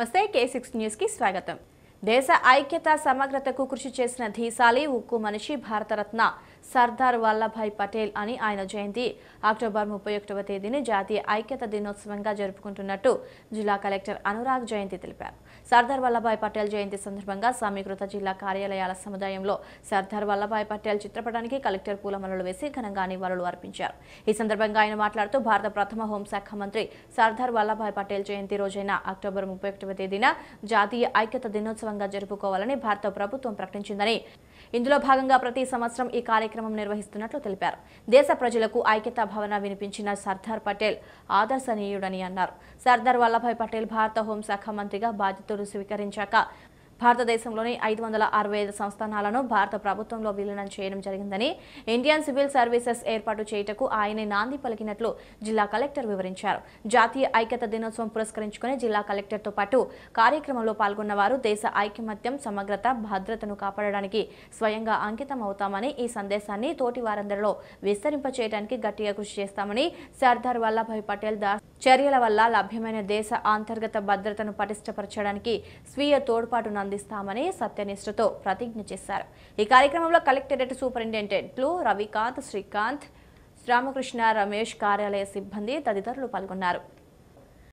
నమస్తే కే six news కి స్వాగతం దేశ ఐక్యత సమగ్రతకు కృషి చేసిన ధీశాలి ఉక్కు మనిషి భారతరత్న సర్దార్ వల్లభాయ్ పటేల్ అని ఆయన జయంతి అక్టోబర్ ముప్పై ఒకటవ తేదీని జాతీయ ఐక్యత దినోత్సవంగా జరుపుకుంటున్నట్టు జిల్లా కలెక్టర్ అనురాగ్ జయంతి తెలిపారు సర్దార్ వల్లభాయ్ పటేల్ జయంతి సందర్భంగా సమీకృత జిల్లా కార్యాలయాల సముదాయంలో సర్దార్ వల్లభాయ్ పటేల్ చిత్రపటానికి కలెక్టర్ పూలమాలలు వేసి ఘనంగా నివాళులు అర్పించారు ఈ సందర్భంగా ఆయన మాట్లాడుతూ భారత ప్రథమ హోంశాఖ మంత్రి సర్దార్ వల్లభాయ్ పటేల్ జయంతి రోజైన అక్టోబర్ ముప్పై ఒకటవ తేదీన జాతీయ ఐక్యత దినోత్సవంగా జరుపుకోవాలని భారత ప్రభుత్వం ప్రకటించిందని ఇందులో భాగంగా ప్రతి సంవత్సరం ఈ కార్యక్రమం నిర్వహిస్తున్నట్లు తెలిపారు దేశ ప్రజలకు ఐక్యతా భావన వినిపించిన సర్దార్ పటేల్ ఆదర్శనీయుడని అన్నారు సర్దార్ వల్లభాయ్ పటేల్ భారత హోంశాఖ మంత్రిగా బాధ్యతలు స్వీకరించాక భారతదేశంలోని ఐదు వందల అరవై ఐదు సంస్థానాలను భారత ప్రభుత్వంలో విలీనం చేయడం జరిగిందని ఇండియన్ సివిల్ సర్వీసెస్ ఏర్పాటు చేయుటకు ఆయనే నాంది పలికినట్లు జిల్లా కలెక్టర్ వివరించారు జాతీయ ఐక్యత దినోత్సవం పురస్కరించుకుని జిల్లా కలెక్టర్తో పాటు కార్యక్రమంలో పాల్గొన్న వారు దేశ ఐకమత్యం సమగ్రత భద్రతను కాపాడడానికి స్వయంగా అంకితం అవుతామని ఈ సందేశాన్ని తోటి వారందరిలో విస్తరింపచేయడానికి గట్టిగా కృషి చేస్తామని సర్దార్ వల్లభాయ్ పటేల్ దాస్ చర్యల వల్ల లభ్యమైన దేశ అంతర్గత భద్రతను పటిష్టపరచడానికి స్వీయ తోడ్పాటును అందిస్తామని సత్యనిష్టతో ప్రతిజ్ఞ చేశారు ఈ కార్యక్రమంలో కలెక్టరేట్ సూపరింటెండెంట్లు రవికాంత్ శ్రీకాంత్ రామకృష్ణ రమేష్ కార్యాలయ సిబ్బంది తదితరులు పాల్గొన్నారు